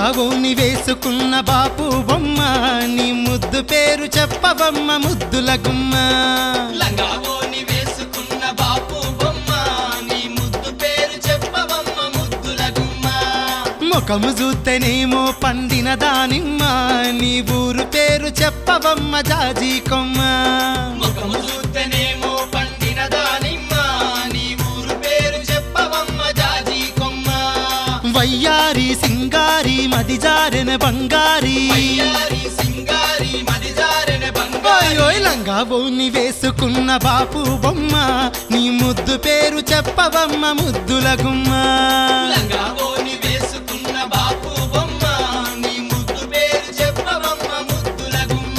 లంగావోని వేసుకున్న బాపు బొమ్మ నీ ముద్దు పేరు చెప్పవమ్మ ముద్దుల గుమ్మ లంగావోని వేసుకున్న బాపు బొమ్మ నీ ముద్దు పేరు చెప్పవమ్మ ముద్దుల గుమ్మ ముఖము చూస్తేనేమో పండిన దానిమ్మ నీ ఊరు పేరు చెప్పవమ్మ జాజీ కొమ్మ ముఖము చూస్తేనేమో పండిన దానిమ్మ నీ ఊరు పేరు చెప్పవమ్మ జాజి కొమ్మ వయ్యారి సింగారి మది జారెన బంగారి అయ్యారి సింగారి మదిజారెన బంగారి ఓయ్ లంగావోని వేసుకున్న బాపు బొమ్మ నీ ముద్దు పేరు చెప్పవమ్మ ముద్దుల గుమ్మ లంగావోని వేసుకున్న బాపు బొమ్మ నీ ముద్దు పేరు చెప్పవమ్మ ముద్దుల గుమ్మ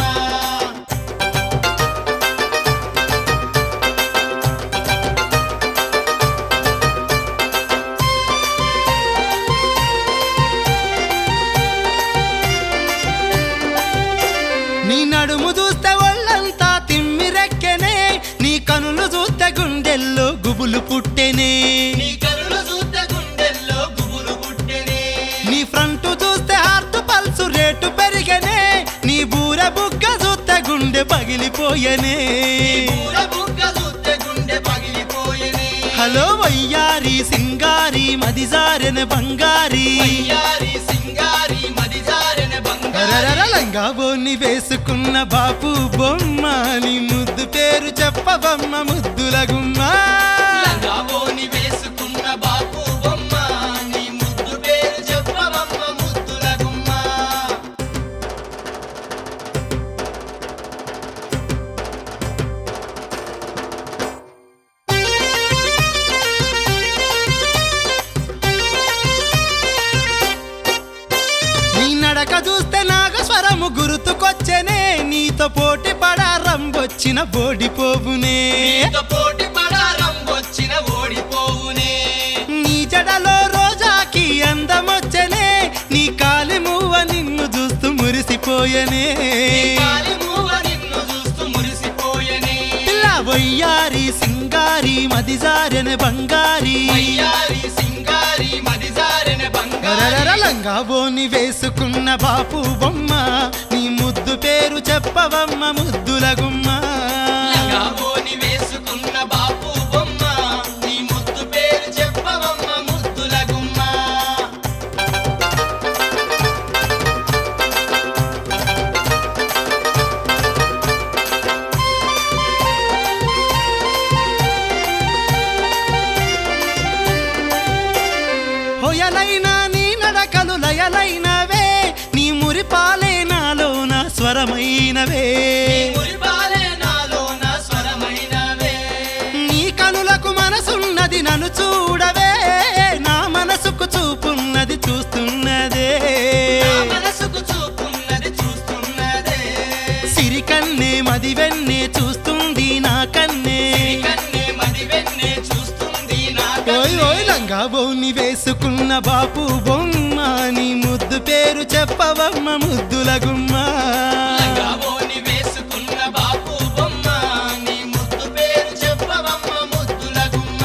నీ నడుము చూస్తే ఒళ్ళంతా తిమ్మిరెక్కెనే నీ కనులు చూస్తే గుండెల్లో గుబులు పుట్టెనే నీ కనులు చూస్తే గుండెల్లో గుబులు పుట్టెనే నీ ఫ్రంట్ చూస్తే హార్ట్ పల్సు రేటు పెరిగనే నీ బూర బుగ్గ చూస్తే గుండె పగిలిపోయనే పూల బుగ్గ చూస్తే గుండె పగిలిపోయెనే హలో వయ్యారి సింగారి మది జారెన బంగారి అయ్యారి సింగారి మదిజారెన బంగారి లంగాబోని వేసుకున్న బాపు బొమ్మ నీ ముద్దు పేరు చెప్పవమ్మ ముద్దుల గుమ్మ లంగావోని వేసుకున్న బాపు బొమ్మ నీ ముద్దు పేరు చెప్పవమ్మ ముద్దుల గుమ్మ నీ నడక చూస్తే నాగస్వరము గుర్తుకొచ్చనే నీతో పోటీ పడా రంబొచ్చిన బోడిపోవునే నీతో పోటీ పడారం వచ్చిన ఓడిపోవునే నీ జడలో రోజాకి అందమొచ్చనే నీ కాలి మువ్వ నిన్ను చూస్తూ మురిసిపోయనే కాలి మూవ నిన్ను చూస్తూ మురిసిపోయెనే పిల్ల వయ్యారి సింగారి మది జారెన బంగారి అయ్యారి సింగారి మదిజారెన బంగారి లంగాబోని వేసుకున్న బాపు బొమ్మ నీ ముద్దు పేరు చెప్పవమ్మ ముద్దుల గుమ్మ లంగావోని వేసుకున్న బాపు బొమ్మ నీ ముద్దు పేరు చెప్పవమ్మ ముద్దుల గుమ్మ హొయలైన నీ నడకలు లయలైనవే నీ మురిపాలే నాలోన స్వరమైనవే మురిపాలే నాలోన స్వరమైనవే నీ కనులకు మనసున్నది నన్ను చూడవే నా మనసుకు చూపున్నది చూస్తున్నదే నా మనసుకు చూపున్నది చూస్తున్నదే సిరికన్నే మది వెన్నే చూస్తుంది నా కన్నే కన్నే మది వెన్నే చూస్తుంది నా ఓయ్ ఓయ్ లంగా బోని వేసుకున్న బాపు బొమ్మ నీ ముద్దు పేరు చెప్పవమ్మ ముద్దుల గుమ్మ లంగావోని వేసుకున్న బాపు బొమ్మ నీ ముద్దు పేరు చెప్పవమ్మ ముద్దుల గుమ్మ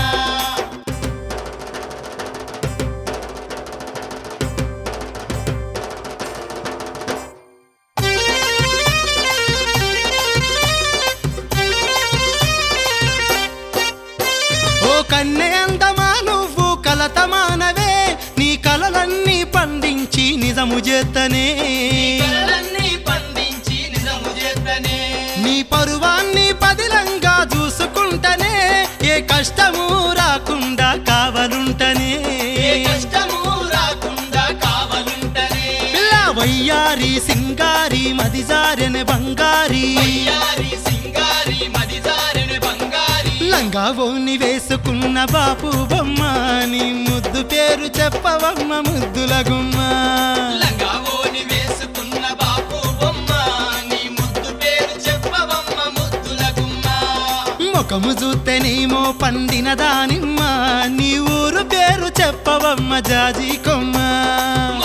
ఓ కన్నె అందమా నువ్వు కలతమానవే నీ కలలన్నీ పండించి నిజము చేతనే కలలన్నీ పండించి నిజము చేతనే నీ పరువాన్ని పదిలంగా చూసుకుంటనే ఏ కష్టము రాకుండా కావలుంటనే ఏ కష్టము రాకుండా కావలుంటనే పిల్ల వయ్యారి సింగారి మది జారెన బంగారి అయ్యారి సింగారి మదిజారెన బంగారి లంగావోని వేసుకున్న బాపు బొమ్మ నీ ముద్దు పేరు చెప్పవమ్మ ముద్దుల గుమ్మ లంగావోని వేసుకున్న బాపు బొమ్మ నీ ముద్దు పేరు చెప్పవమ్మ ముద్దుల గుమ్మ ముఖము చూస్తేనేమో పండిన దానిమ్మ నీ ఊరు పేరు చెప్పవమ్మ జాజీ కొమ్మ